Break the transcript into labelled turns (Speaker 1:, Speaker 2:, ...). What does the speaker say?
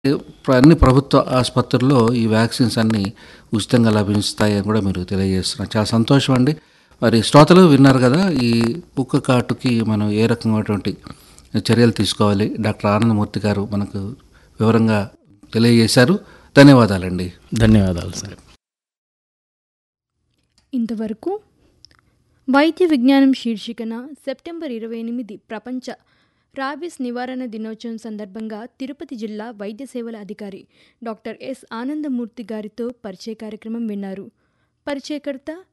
Speaker 1: ప్ర- అన్ని ప్రభుత్వ ఆసుపత్రుల్లో ఈ వ్యాక్సిన్స్ అన్నీ ఉచితంగా లభిస్తాయి అని కూడా మీరు తెలియజేస్తున్నారు చాలా సంతోషం అండి మరి శ్రోతలు విన్నారు కదా ఈ కుక్క కాటుకి మనం ఏ రకమైనటువంటి చర్యలు తీసుకోవాలి డాక్టర్ ఆనందమూర్తి గారు మనకు వివరంగా తెలియజేశారు ధన్యవాదాలండి
Speaker 2: ధన్యవాదాలు సార్
Speaker 3: ఇంతవరకు వైద్య విజ్ఞానం శీర్షికన సెప్టెంబర్ ఇరవై ఎనిమిది ప్రపంచ రాబిస్ నివారణ దినోత్సవం సందర్భంగా తిరుపతి జిల్లా వైద్య సేవల అధికారి డాక్టర్ ఎస్ ఆనందమూర్తి గారితో పరిచయ కార్యక్రమం విన్నారు పరిచయకర్త